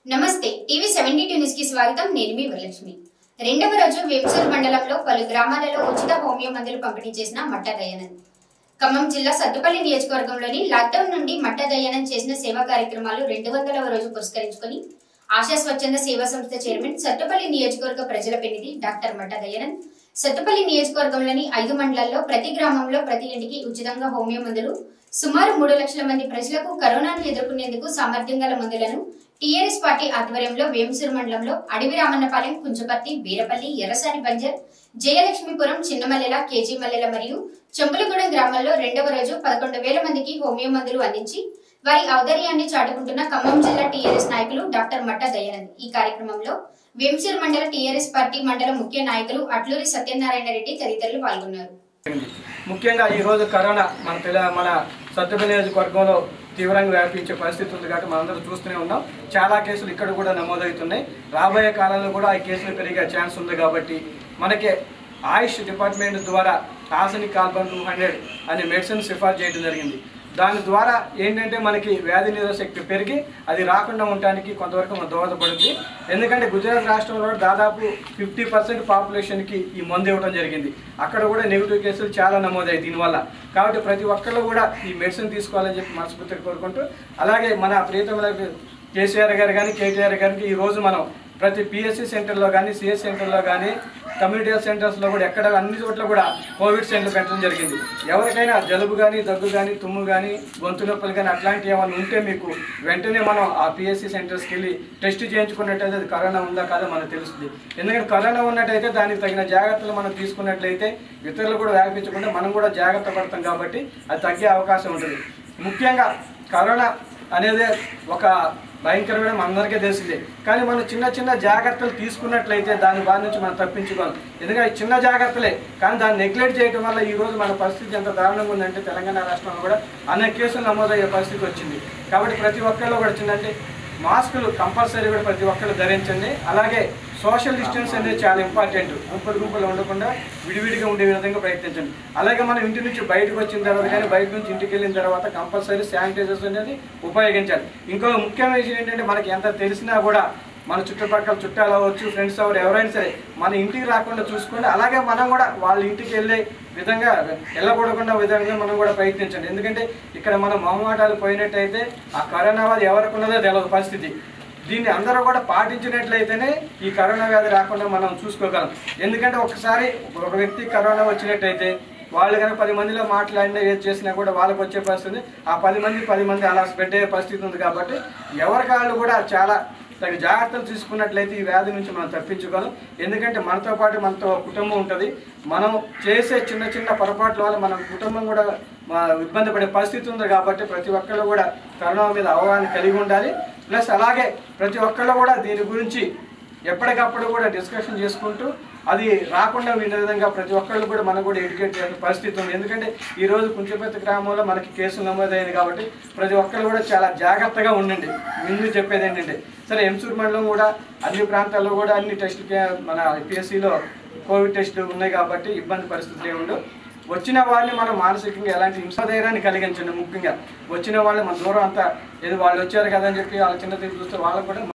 నమస్తే TV seventy two news కి స్వాగతం నేను మీ వరలక్ష్మి రెండవ రోజు వేంసూరు మండలంలో పలు గ్రామాలలో ఉచిత హోమియో మందులు పంపిణీ చేసిన మట్ట దయానంద్ ఖమ్మం జిల్లా సత్తుపల్లి నియోజకవర్గంలోని లాక్డౌన్ నుండి మట్ట దయానంద్ చేసిన సేవా కార్యక్రమాలు రెండు వందలవ రోజు పురస్కరించుకొని ఆశా స్వచ్ఛంద సేవా సంస్థ చైర్మన్ సత్తుపల్లి నియోజకవర్గ ప్రజల పెన్నిధి డాక్టర్ మట్ట దయానంద్ సత్తుపల్లి నియోజకవర్గంలోని ఐదు మండలాల్లో ప్రతి గ్రామంలో ప్రతి ఇంటికి ఉచితంగా హోమియో మందులు సుమారు మూడు లక్షల మంది ప్రజలకు కరోనాను ఎదుర్కొనేందుకు సామర్థ్యం గల మందులను టీఆర్ఎస్ పార్టీ ఆధ్వర్యంలో వేంసూరు మండలంలో అడవి రామన్నపాలెం కుంచపర్తి వీరపల్లి ఎర్రసాని బంజర్ జయలక్ష్మీపురం చిన్నమల్లెల కేజీ మల్లెల మరియు చెంపులగూడెం గ్రామాల్లో రెండవ రోజు పదకొండు వేల మందికి హోమియో మందులు అందించి వారి ఔదర్యాన్ని చాటుకుంటున్న ఖమ్మం జిల్లా టీఆర్ఎస్ నాయకులు డాక్టర్ మట్ట దయానంద్ ఈ కార్యక్రమంలో వేంసూరు మండల టీఆర్ఎస్ పార్టీ మండల ముఖ్య నాయకులు అట్లూరి సత్యనారాయణ రెడ్డి తదితరులు పాల్గొన్నారు ముఖ్యంగా ఈ రోజు కరోనా మన తెల మన సత్తుపల్లి నియోజకవర్గంలో తీవ్రంగా వ్యాపించే పరిస్థితి ఉంది కాబట్టి మనందరం చూస్తూనే ఉన్నాం చాలా కేసులు ఇక్కడ కూడా నమోదవుతున్నాయి రాబోయే కాలంలో కూడా ఈ కేసులు పెరిగే ఛాన్స్ ఉంది కాబట్టి మనకి ఆయుష్ డిపార్ట్మెంట్ ద్వారా ఆసనిక్ కార్బన్ టూ హండ్రెడ్ అనే మెడిసిన్ సిఫార్సు చేయడం జరిగింది దాని ద్వారా ఏంటంటే మనకి వ్యాధి నిరోధక శక్తి పెరిగి అది రాకుండా ఉండడానికి కొంతవరకు మన దోహదపడుతుంది ఎందుకంటే గుజరాత్ రాష్ట్రంలో దాదాపు ఫిఫ్టీ పర్సెంట్ పాపులేషన్కి ఈ మందు ఇవ్వడం జరిగింది అక్కడ కూడా నెగిటివ్ కేసులు చాలా నమోదయ్యాయి దీనివల్ల కాబట్టి ప్రతి ఒక్కళ్ళు కూడా ఈ మెడిసిన్ తీసుకోవాలని చెప్పి మనస్ఫూర్తిగా కోరుకుంటూ అలాగే మన ప్రియతమ కేసీఆర్ గారు కానీ కేటీఆర్ గారికి ఈ రోజు మనం ప్రతి పిఎస్సి సెంటర్లో కానీ సిఎస్ సెంటర్లో కానీ కమ్యూనిటీ హెల్త్ సెంటర్స్లో కూడా ఎక్కడ అన్ని చోట్ల కూడా కోవిడ్ సెంటర్ పెట్టడం జరిగింది ఎవరికైనా జలుబు కానీ దగ్గు కానీ తుమ్ము కానీ గొంతు నొప్పులు కానీ అట్లాంటివి ఏమైనా ఉంటే మీకు వెంటనే మనం ఆ పిఎస్సి సెంటర్స్కి వెళ్ళి టెస్ట్ చేయించుకున్నట్టయితే అది కరోనా ఉందా కాదో మనకు తెలుస్తుంది ఎందుకంటే కరోనా ఉన్నట్టయితే దానికి తగిన జాగ్రత్తలు మనం తీసుకున్నట్లయితే ఇతరులు కూడా వ్యాపించకుండా మనం కూడా జాగ్రత్త పడతాం కాబట్టి అది తగ్గే అవకాశం ఉంటుంది ముఖ్యంగా కరోనా అనేది ఒక భయంకరమైన మనందరికీ తెలిసిందే కానీ మనం చిన్న చిన్న జాగ్రత్తలు తీసుకున్నట్లయితే దాని బారి నుంచి మనం తప్పించుకోవాలి ఎందుకంటే ఈ చిన్న జాగ్రత్తలే కానీ దాన్ని నెగ్లెక్ట్ చేయడం వల్ల ఈ రోజు మన పరిస్థితి ఎంత దారుణంగా ఉందంటే తెలంగాణ రాష్ట్రంలో కూడా అనేక కేసులు నమోదయ్యే పరిస్థితి వచ్చింది కాబట్టి ప్రతి ఒక్కరిలో కూడా వచ్చిందంటే మాస్కులు కంపల్సరీ కూడా ప్రతి ఒక్కరు ధరించండి అలాగే సోషల్ డిస్టెన్స్ అనేది చాలా ఇంపార్టెంట్ గుంపులు గుంపులు ఉండకుండా విడివిడిగా ఉండే విధంగా ప్రయత్నించండి అలాగే మనం ఇంటి నుంచి బయటకు వచ్చిన తర్వాత కానీ బయట నుంచి ఇంటికి వెళ్ళిన తర్వాత కంపల్సరీ శానిటైజర్స్ అనేది ఉపయోగించాలి ఇంకో ముఖ్యమైన విషయం ఏంటంటే మనకి ఎంత తెలిసినా కూడా మన చుట్టుపక్కల చుట్టాలు అవ్వచ్చు ఫ్రెండ్స్ అవ్వరు ఎవరైనా సరే మన ఇంటికి రాకుండా చూసుకోండి అలాగే మనం కూడా వాళ్ళ ఇంటికి వెళ్ళే విధంగా వెళ్ళకూడకుండా విధంగా మనం కూడా ప్రయత్నించండి ఎందుకంటే ఇక్కడ మనం మొహమాటాలు పోయినట్టయితే ఆ కరోనా వ్యాధి ఎవరికి ఉన్నదో తెలియదు పరిస్థితి దీన్ని అందరూ కూడా పాటించినట్లయితేనే ఈ కరోనా వ్యాధి రాకుండా మనం చూసుకోగలం ఎందుకంటే ఒకసారి ఒక వ్యక్తి కరోనా వచ్చినట్టయితే వాళ్ళు కనుక పది మందిలో మాట్లాడినా ఏది చేసినా కూడా వాళ్ళకి వచ్చే పరిస్థితి ఆ పది మంది పది మంది అలా స్ప్రెడ్ అయ్యే పరిస్థితి ఉంది కాబట్టి ఎవరి కాళ్ళు కూడా చాలా తగిన జాగ్రత్తలు తీసుకున్నట్లయితే ఈ వ్యాధి నుంచి మనం తప్పించుకోగలం ఎందుకంటే మనతో పాటు మనతో కుటుంబం ఉంటుంది మనం చేసే చిన్న చిన్న పొరపాట్ల వల్ల మన కుటుంబం కూడా మా ఇబ్బంది పడే పరిస్థితి ఉంది కాబట్టి ప్రతి ఒక్కళ్ళు కూడా కరోనా మీద అవగాహన కలిగి ఉండాలి ప్లస్ అలాగే ప్రతి ఒక్కళ్ళు కూడా దీని గురించి ఎప్పటికప్పుడు కూడా డిస్కషన్ చేసుకుంటూ అది రాకుండా వినే విధంగా ప్రతి ఒక్కళ్ళు కూడా మనం కూడా ఎడ్యుకేట్ చేయాల్సిన పరిస్థితి ఉంది ఎందుకంటే ఈ రోజు కుంచపతి గ్రామంలో మనకి కేసులు నమోదైంది కాబట్టి ప్రతి ఒక్కళ్ళు కూడా చాలా జాగ్రత్తగా ఉండండి ముందు చెప్పేది ఏంటంటే సరే ఎంసూర్ మండలం కూడా అన్ని ప్రాంతాల్లో కూడా అన్ని టెస్ట్ మన పిఎస్సిలో కోవిడ్ టెస్టులు ఉన్నాయి కాబట్టి ఇబ్బంది పరిస్థితులు ఏమి ఉండవు వచ్చిన వాళ్ళని మనం మానసికంగా ఎలాంటి హింసధైర్యాన్ని కలిగించండి ముఖ్యంగా వచ్చిన వాళ్ళని మన దూరం అంతా ఏదో వాళ్ళు వచ్చారు కదా అని చెప్పి వాళ్ళ చిన్న చూస్తే వాళ్ళకు కూడా